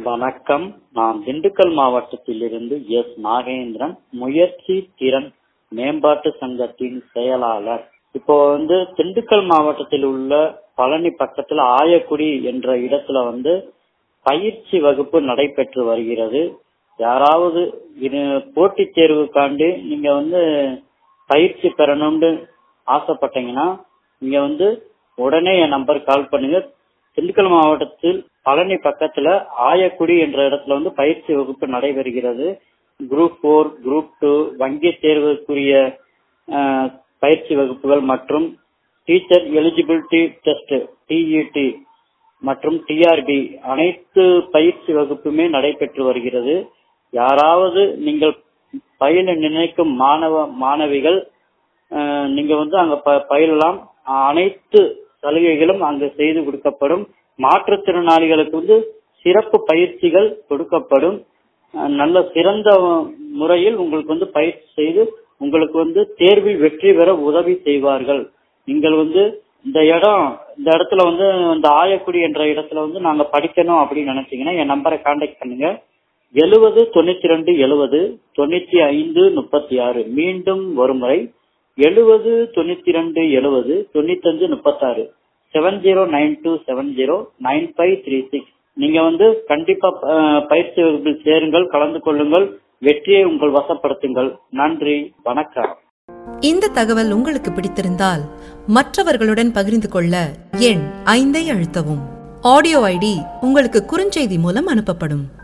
வணக்கம் நான் திண்டுக்கல் மாவட்டத்திலிருந்து எஸ் நாகேந்திரன் முயற்சி திறன் மேம்பாட்டு சங்கத்தின் செயலாளர் இப்போ வந்து திண்டுக்கல் மாவட்டத்தில் உள்ள பழனி பக்கத்துல ஆயக்குடி என்ற இடத்துல வந்து பயிற்சி வகுப்பு நடைபெற்று வருகிறது யாராவது இது போட்டித் தேர்வுக்காண்டி நீங்க வந்து பயிற்சி பெறணும்னு ஆசைப்பட்டீங்கன்னா நீங்க வந்து உடனே என் நம்பர் கால் பண்ணுங்க திண்டுக்கல் மாவட்டத்தில் பழனி பக்கத்துல ஆயக்குடி என்ற இடத்துல வந்து பயிற்சி வகுப்பு நடைபெறுகிறது குரூப் போர் குரூப் டூ வங்கி தேர்வுக்குரிய அஹ், பயிற்சி வகுப்புகள் மற்றும் டீச்சர் எலிஜிபிலிட்டி டெஸ்ட் டிஇடி மற்றும் டிஆர்பி அனைத்து பயிற்சி வகுப்புமே நடைபெற்று வருகிறது யாராவது நீங்கள் பயில நினைக்கும் மாணவ மாணவிகள் அஹ், நீங்க வந்து அங்க ப- பயிலலாம் அனைத்து சலுகைகளும் அங்கு செய்து கொடுக்கப்படும் மாற்றுத்திறனாளிகளுக்கு வந்து சிறப்பு பயிற்சிகள் கொடுக்கப்படும் அஹ், நல்ல சிறந்த முறையில் உங்களுக்கு வந்து பயிற்சி செய்து உங்களுக்கு வந்து தேர்வில் வெற்றி பெற உதவி செய்வார்கள் நீங்கள் வந்து இந்த இடம் இந்த இடத்துல வந்து இந்த ஆயக்குடி என்ற இடத்துல வந்து நாங்க படிக்கணும் அப்படின்னு நினைச்சீங்கன்னா என் நம்பரை கான்டாக்ட் பண்ணுங்க எழுபது தொண்ணூத்தி ரெண்டு எழுபது தொண்ணூத்தி ஐந்து முப்பத்தி ஆறு மீண்டும் ஒருமுறை எழுபது தொண்ணூத்தி ரெண்டு எழுபது தொண்ணூத்தஞ்சு முப்பத்தாறு seven zero nine two seven zero nine five three six நீங்க வந்து கண்டிப்பா அஹ், பயிற்சி வகுப்பில் சேருங்கள் கலந்து கொள்ளுங்கள் வெற்றியை உங்கள் வசப்படுத்துங்கள் நன்றி வணக்கம் இந்த தகவல் உங்களுக்கு பிடித்திருந்தால் மற்றவர்களுடன் பகிர்ந்து கொள்ள எண் ஐந்தை அழுத்தவும் ஆடியோ ஐடி உங்களுக்கு குறுஞ்செய்தி மூலம் அனுப்பப்படும்